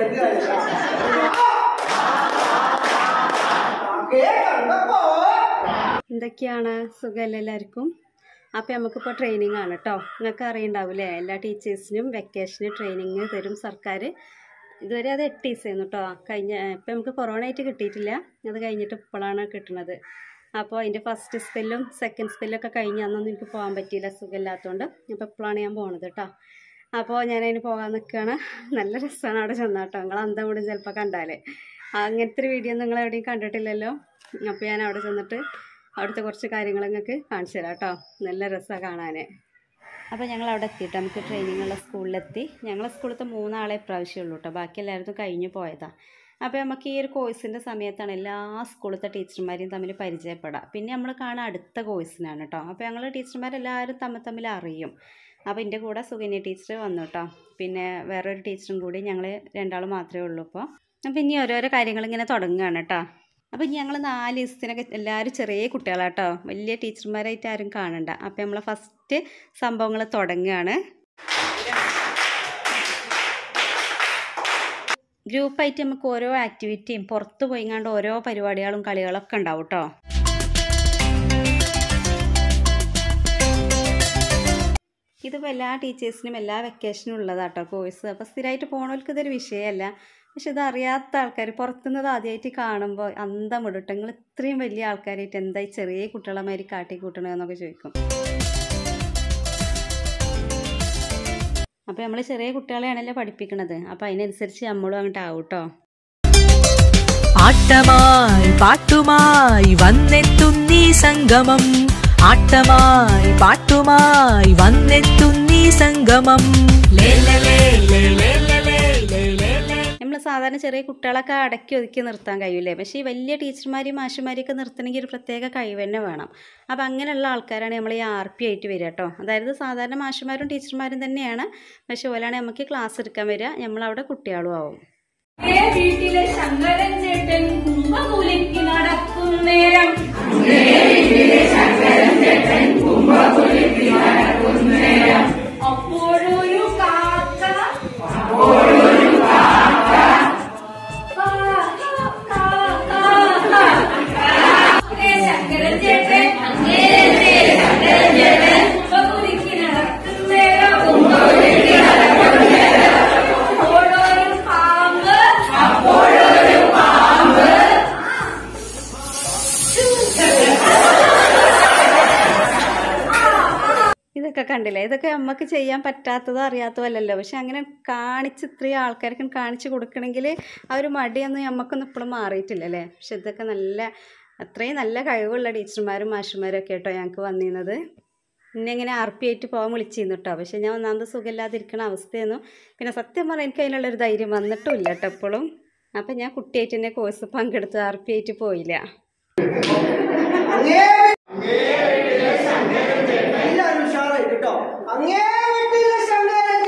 എന്തൊക്കെയാണ് സുഖമല്ല എല്ലാവർക്കും അപ്പോൾ നമുക്കിപ്പോൾ ട്രെയിനിങ് ആണ് കേട്ടോ നിങ്ങൾക്ക് അറിയണ്ടാവില്ലേ എല്ലാ ടീച്ചേഴ്സിനും വെക്കേഷന് ട്രെയിനിങ് തരും സർക്കാർ ഇതുവരെ അത് എട്ട് ദിവസമായിരുന്നു കേട്ടോ കഴിഞ്ഞ ഇപ്പം നമുക്ക് കൊറോണ ആയിട്ട് കിട്ടിയിട്ടില്ല അത് കഴിഞ്ഞിട്ട് ഇപ്പോഴാണ് കിട്ടുന്നത് അപ്പോൾ അതിൻ്റെ ഫസ്റ്റ് സ്പെല്ലും സെക്കൻഡ് സ്പെല്ലും ഒക്കെ കഴിഞ്ഞ് അന്നൊന്നും എനിക്ക് പോകാൻ പറ്റിയില്ല സുഖമില്ലാത്തതുകൊണ്ട് അപ്പോൾ ഇപ്പോഴാണ് ഞാൻ പോണത് കേട്ടോ അപ്പോൾ ഞാനതിന് പോകാൻ നിൽക്കുകയാണ് നല്ല രസമാണ് അവിടെ ചെന്നാട്ടോ നിങ്ങൾ അന്തം കൂടി ചിലപ്പോൾ കണ്ടാലേ അങ്ങനത്തെ ഒരു വീഡിയോ നിങ്ങൾ എവിടെയും കണ്ടിട്ടില്ലല്ലോ അപ്പോൾ ഞാൻ അവിടെ ചെന്നിട്ട് അവിടുത്തെ കുറച്ച് കാര്യങ്ങൾ നിങ്ങൾക്ക് കാണിച്ചു തരാം കേട്ടോ നല്ല രസമാണ് കാണാൻ അപ്പോൾ ഞങ്ങൾ അവിടെ എത്തിയിട്ട് നമുക്ക് ട്രെയിനിങ് ഉള്ള സ്കൂളിലെത്തി ഞങ്ങളെ സ്കൂളിലത്തെ മൂന്നാളെ പ്രാവശ്യമുള്ളൂ കേട്ടോ ബാക്കി എല്ലാവരും കഴിഞ്ഞു പോയതാണ് അപ്പോൾ നമുക്ക് ഈ ഒരു കോഴ്സിൻ്റെ സമയത്താണ് എല്ലാ സ്കൂളിലത്തെ ടീച്ചർമാരെയും തമ്മിൽ പരിചയപ്പെടാം പിന്നെ നമ്മൾ കാണാൻ അടുത്ത കോഴ്സിനാണ് കേട്ടോ അപ്പോൾ ഞങ്ങൾ ടീച്ചർമാരെല്ലാവരും തമ്മിൽ തമ്മിൽ അറിയും അപ്പോൾ എൻ്റെ കൂടെ സുകന്യ ടീച്ചർ വന്നു കേട്ടോ പിന്നെ വേറൊരു ടീച്ചറും കൂടി ഞങ്ങൾ രണ്ടാൾ മാത്രമേ ഉള്ളൂ ഇപ്പോൾ അപ്പോൾ ഇനി ഓരോരോ കാര്യങ്ങൾ ഇങ്ങനെ തുടങ്ങുകയാണ് കേട്ടോ അപ്പോൾ ഞങ്ങൾ നാല് ദിവസത്തിനൊക്കെ എല്ലാവരും ചെറിയ കുട്ടികളാട്ടോ വലിയ ടീച്ചർമാരായിട്ട് ആരും കാണണ്ട അപ്പോൾ നമ്മൾ ഫസ്റ്റ് സംഭവങ്ങൾ തുടങ്ങുകയാണ് ഗ്രൂപ്പായിട്ട് നമുക്ക് ഓരോ ആക്ടിവിറ്റിയും പുറത്ത് പോയിങ്ങാണ്ട് ഓരോ പരിപാടികളും കളികളൊക്കെ ഉണ്ടാവും കേട്ടോ ഇതിപ്പോൾ എല്ലാ ടീച്ചേഴ്സിനും എല്ലാ വെക്കേഷനും ഉള്ളതാട്ടോ കോഴ്സ് അപ്പോൾ സ്ഥിരമായിട്ട് പോണവർക്ക് ഇതൊരു വിഷയമല്ല പക്ഷെ ഇത് അറിയാത്ത ആൾക്കാർ പുറത്തുനിന്നത് ആദ്യമായിട്ട് കാണുമ്പോൾ അന്തം വിടും നിങ്ങൾ ഇത്രയും വലിയ ആൾക്കാരായിട്ട് എന്താ ഈ ചെറിയ കുട്ടികളെ മാതിരി കാട്ടി കൂട്ടണമെന്നൊക്കെ ചോദിക്കും അപ്പോൾ നമ്മൾ ചെറിയ കുട്ടികളെയാണല്ലോ പഠിപ്പിക്കണത് അപ്പോൾ അതിനനുസരിച്ച് നമ്മളും അങ്ങോട്ട് ആവും കേട്ടോ ആട്ടമായി പാട്ടുമായി വന്നെത്തുന്നീ സംഗമം ആട്ടമായി പാട്ടുമായി വന്നെത്തുന്നീ സംഗമം ലേലലേ, ലേലലേ, ലേലലേ. നമ്മൾ സാധാരണ ചെറിയ കുട്ടികളൊക്കെ അടക്കി ഒതുക്കി നിർത്താൻ കഴിയൂലേ പക്ഷേ ഈ വലിയ ടീച്ചർമാരെയും മാഷുമാരെയൊക്കെ നിർത്തണമെങ്കിൽ ഒരു പ്രത്യേക കഴിവ് തന്നെ വേണം അപ്പോൾ അങ്ങനെയുള്ള ആൾക്കാരാണ് നമ്മൾ ഈ ആർ പി ആയിട്ട് വരിക കേട്ടോ അതായത് സാധാരണ മാഷുമാരും ടീച്ചർമാരും തന്നെയാണ് പക്ഷേ ഓലാണ് നമുക്ക് ക്ലാസ് എടുക്കാൻ വരിക നമ്മളവിടെ കുട്ടികളും ആവും ഏ വീട്ടിലെ ശങ്കരൻ ചേട്ടൻ കുംഭകുലിക്ക് നടക്കും നേരം അപ്പോഴൊരു കാക്ക കാ, കാ, കാ, കാ. ഏ ശങ്കരൻ ചേട്ടൻ കുംഭകുലിക്ക് നടക്കും നേരം അപ്പോഴൊരു പാമ്പ് ഇതൊക്കെ കണ്ടില്ലേ ഇതൊക്കെ നമുക്ക് ചെയ്യാൻ പറ്റാത്തതോ അറിയാത്തതോ അല്ലല്ലോ പക്ഷെ അങ്ങനെ കാണിച്ച് ഇത്രയും ആൾക്കാർക്ക് കാണിച്ച് കൊടുക്കണമെങ്കിൽ ആ ഒരു മടിയൊന്നും നമുക്കൊന്നും ഇപ്പോഴും മാറിയിട്ടില്ല അല്ലേ പക്ഷെ ഇതൊക്കെ നല്ല അത്രയും നല്ല കഴിവുള്ള ടീച്ചർമാരും മാഷുമാരും ഒക്കെ കേട്ടോ ഞങ്ങൾക്ക് വന്നിരുന്നത് എന്നെ ഇങ്ങനെ ആർ പി ആയിട്ട് പോകാൻ വിളിച്ചിരുന്നു കേട്ടോ പക്ഷെ ഞാൻ ഒന്നാമത് സുഖമില്ലാതിരിക്കണ അവസ്ഥയായിരുന്നു പിന്നെ സത്യം പറഞ്ഞാൽ എനിക്ക് അതിനുള്ളൊരു ധൈര്യം വന്നിട്ടുമില്ല കേട്ടോ എപ്പോഴും അപ്പം ഞാൻ കുട്ടിയായിട്ട് തന്നെ കോഴ്സ് പങ്കെടുത്ത് ആർ പി ആയിട്ട് പോയില്ല എല്ലാവരും ഉഷാറായി കേട്ടോ അങ്ങേ വീട്ടിലെ ശങ്കരൻ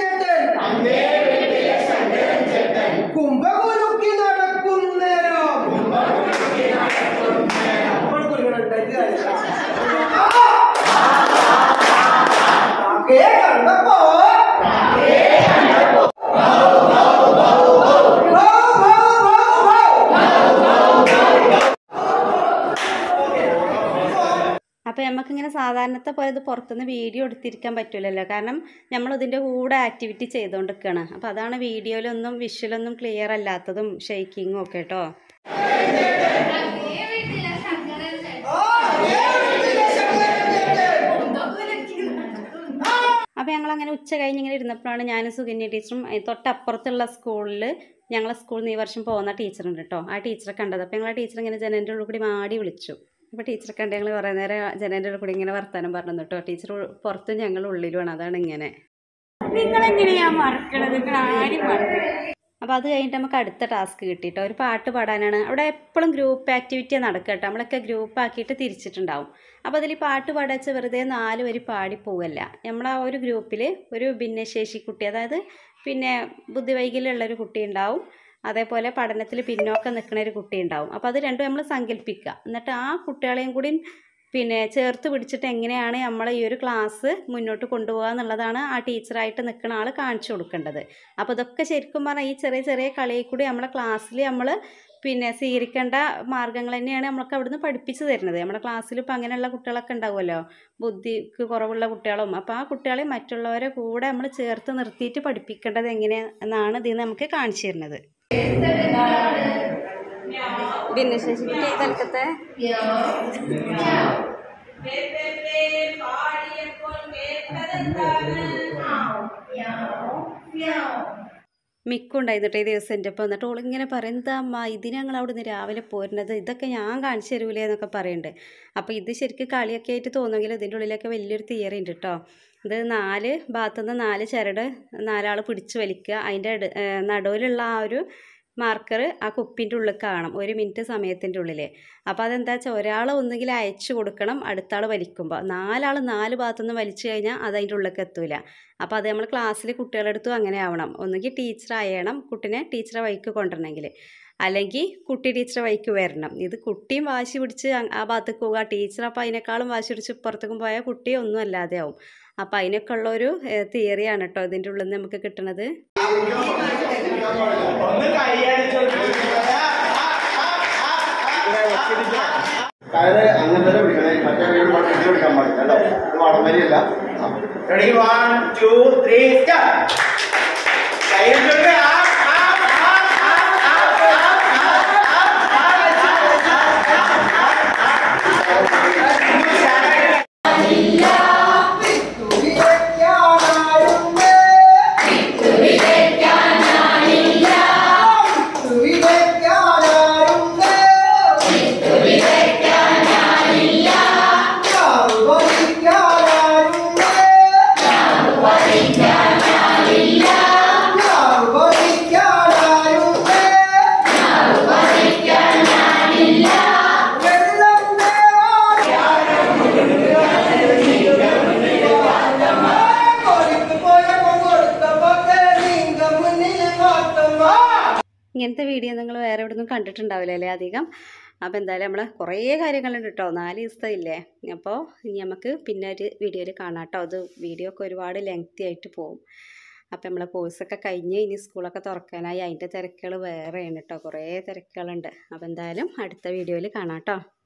ചേട്ടൻ കുംഭകുലുക്കി നടക്കുന്നേരം അപ്പോൾ കുലുക്കണം, തെറ്റ് കാണില്ല. കാക്കയെ കണ്ടപ്പോ ഭൗ, ഭൗ, ഭൗ, ഭൗ. അപ്പോൾ നമുക്കിങ്ങനെ സാധാരണത്തെ പോലെ ഇത് പുറത്തുനിന്ന് വീഡിയോ എടുത്തിരിക്കാൻ പറ്റില്ലല്ലോ കാരണം നമ്മൾ ഇതിൻ്റെ കൂടെ ആക്ടിവിറ്റി ചെയ്തുകൊണ്ടിരിക്കുകയാണ് അപ്പോൾ അതാണ് വീഡിയോയിലൊന്നും വിഷ്വലൊന്നും ക്ലിയർ അല്ലാത്തതും ഷെയ്ക്കിങ്ങും ഒക്കെ കേട്ടോ അപ്പോൾ ഞങ്ങളങ്ങനെ ഉച്ച കഴിഞ്ഞ് ഇങ്ങനെ ഇരുന്നപ്പോഴാണ് ഞാനും സുകന്യ ടീച്ചറും ഏ, തൊട്ടപ്പുറത്തുള്ള സ്കൂളിൽ ഞങ്ങളെ സ്കൂളിൽ നിന്ന് ഈ വർഷം പോകുന്ന ടീച്ചറുണ്ട് കേട്ടോ ആ ടീച്ചറെ കണ്ടത് അപ്പോൾ ഞങ്ങൾ ആ ടീച്ചർ ഇങ്ങനെ ജനൻ്റെ ഉള്ളിൽ കൂടി മാടി വിളിച്ചു അപ്പോൾ ടീച്ചറെ കണ്ട് ഞങ്ങൾ കുറേ നേരം ജനൻ്റെ ഉള്ളിൽ കൂടി ഇങ്ങനെ വർത്താനം പറഞ്ഞു കേട്ടോ ടീച്ചർ പുറത്തും ഞങ്ങൾ ഉള്ളിലുമാണ് അതാണ് ഇങ്ങനെ നിങ്ങളെങ്ങനെയാ മറക്കണത് നിങ്ങൾ ആരും മറക്കണത് അപ്പോൾ അത് കഴിഞ്ഞിട്ട് നമുക്ക് അടുത്ത ടാസ്ക് കിട്ടിയിട്ടോ ഒരു പാട്ട് പാടാനാണ് അവിടെ എപ്പോഴും ഗ്രൂപ്പ് ആക്ടിവിറ്റി നടക്കുക കേട്ടോ നമ്മളൊക്കെ ഗ്രൂപ്പ് ആക്കിയിട്ട് തിരിച്ചിട്ടുണ്ടാവും അപ്പോൾ അതിൽ പാട്ട് പാടച്ച് വെറുതെ നാല് വരി പാടി പോവല്ല നമ്മൾ ആ ഒരു ഗ്രൂപ്പിൽ ഒരു ഭിന്നശേഷി കുട്ടി അതായത് പിന്നെ ബുദ്ധിവൈകല്യമുള്ള ഒരു കുട്ടി ഉണ്ടാവും അതേപോലെ പഠനത്തിൽ പിന്നോക്കം നിൽക്കുന്ന ഒരു കുട്ടി ഉണ്ടാവും അപ്പോൾ അത് രണ്ടും നമ്മൾ സങ്കല്പിക്കുക എന്നിട്ട് ആ കുട്ടികളെയും കൂടി പിന്നെ ചേർത്ത് പിടിച്ചിട്ട് എങ്ങനെയാണ് നമ്മൾ ഈ ഒരു ക്ലാസ് മുന്നോട്ട് കൊണ്ടുപോകുക എന്നുള്ളതാണ് ആ ടീച്ചറായിട്ട് നിൽക്കുന്ന ആൾ കാണിച്ചു കൊടുക്കേണ്ടത് അപ്പോൾ ഇതൊക്കെ ശരിക്കും പറഞ്ഞാൽ ഈ ചെറിയ ചെറിയ കളിയിൽ കൂടി നമ്മളെ ക്ലാസ്സിൽ നമ്മൾ പിന്നെ സ്വീകരിക്കേണ്ട മാർഗ്ഗങ്ങൾ തന്നെയാണ് നമ്മൾക്ക് അവിടുന്ന് പഠിപ്പിച്ച് തരുന്നത് നമ്മുടെ ക്ലാസ്സിൽ ഇപ്പോൾ അങ്ങനെയുള്ള കുട്ടികളൊക്കെ ഉണ്ടാവുമല്ലോ ബുദ്ധിക്ക് കുറവുള്ള കുട്ടികളും അപ്പോൾ ആ കുട്ടികളെ മറ്റുള്ളവരെ കൂടെ നമ്മൾ ചേർത്ത് നിർത്തിയിട്ട് പഠിപ്പിക്കേണ്ടത് എങ്ങനെയാണെന്നാണ് ഇതിൽ നമുക്ക് കാണിച്ചു തരുന്നത് ഭിന്നശേഷിക്ക് തലക്കത്തെ മിക്കുണ്ടായിരുന്നു കേട്ടോ ഈ ദിവസം എൻ്റെ ഒപ്പം എന്നിട്ട് ഓളിങ്ങനെ പറയും എന്താ അമ്മ ഇതിന് ഞങ്ങൾ അവിടുന്ന് രാവിലെ പോരുന്നത് ഇതൊക്കെ ഞാൻ കാണിച്ചു തരൂലേ എന്നൊക്കെ പറയുന്നുണ്ട് അപ്പോൾ ഇത് ശരിക്കും കളിയൊക്കെ ആയിട്ട് തോന്നുമെങ്കിലും ഇതിൻ്റെ ഉള്ളിലൊക്കെ വലിയൊരു തിയറി ഉണ്ട് കേട്ടോ ഇത് നാല് ഭാഗത്തുനിന്ന് നാല് ചരട് നാലാൾ പിടിച്ച് വലിക്കുക അതിൻ്റെ നടുവിലുള്ള ആ ഒരു മാർക്കർ ആ കുപ്പിൻ്റെ ഉള്ളിൽ കാണും ഒരു മിനിറ്റ് സമയത്തിൻ്റെ ഉള്ളിൽ അപ്പോൾ അതെന്താ വെച്ചാൽ ഒരാൾ ഒന്നുകിൽ അയച്ചു കൊടുക്കണം അടുത്ത ആൾ വലിക്കുമ്പോൾ നാലാൾ നാല് ഭാഗത്തുനിന്ന് വലിച്ചു കഴിഞ്ഞാൽ അത് അതിൻ്റെ ഉള്ളിലേക്ക് എത്തൂല അപ്പോൾ അത് നമ്മൾ ക്ലാസ്സിൽ കുട്ടികളുടെ അടുത്തും അങ്ങനെ ആവണം ഒന്നുകിൽ ടീച്ചർ അയയണം കുട്ടിനെ ടീച്ചറെ വഴിക്ക് കൊണ്ടുവരണമെങ്കിൽ അല്ലെങ്കിൽ കുട്ടി ടീച്ചറെ വഴിക്ക് വരണം ഇത് കുട്ടിയും വാശി പിടിച്ച് അ- ആ ഭാഗത്തേക്ക് പോകുക ടീച്ചർ അപ്പോൾ അതിനേക്കാളും വാശി പിടിച്ച് ഇപ്പുറത്തേക്കും പോയാൽ കുട്ടി ഒന്നും അല്ലാതെ ആവും അപ്പോൾ അതിനൊക്കെ ഉള്ളൊരു തിയറിയാണ് കേട്ടോ ഇതിൻ്റെ ഉള്ളിൽ നിന്ന് നമുക്ക് കിട്ടുന്നത് കയറ് അങ്ങനെ തന്നെ പിടിക്കണേ മറ്റേ വീട് പാട്ട് ഇത് പിടിക്കാൻ പാടില്ല കേട്ടോ ഇത് വടംവലിയല്ല ready one two three start കയ്യിൽ ഇങ്ങനത്തെ വീഡിയോ നിങ്ങൾ വേറെ എവിടെ നിന്നും കണ്ടിട്ടുണ്ടാവില്ല അല്ലേ അധികം അപ്പോൾ എന്തായാലും നമ്മൾ കുറേ കാര്യങ്ങളുണ്ട് കേട്ടോ നാല് ദിവസത്തെ ഇല്ലേ അപ്പോൾ ഇനി നമുക്ക് പിന്നെ ഒരു വീഡിയോയിൽ കാണാം കേട്ടോ അത് വീഡിയോ ഒക്കെ ഒരുപാട് ലെങ്തി ആയിട്ട് പോകും അപ്പോൾ നമ്മളെ കോഴ്സൊക്കെ കഴിഞ്ഞ് ഇനി സ്കൂളൊക്കെ തുറക്കാനായി അതിൻ്റെ തിരക്കുകൾ വേറെയാണ് കേട്ടോ കുറേ തിരക്കുകളുണ്ട് അപ്പോൾ എന്തായാലും അടുത്ത വീഡിയോയിൽ കാണാം കേട്ടോ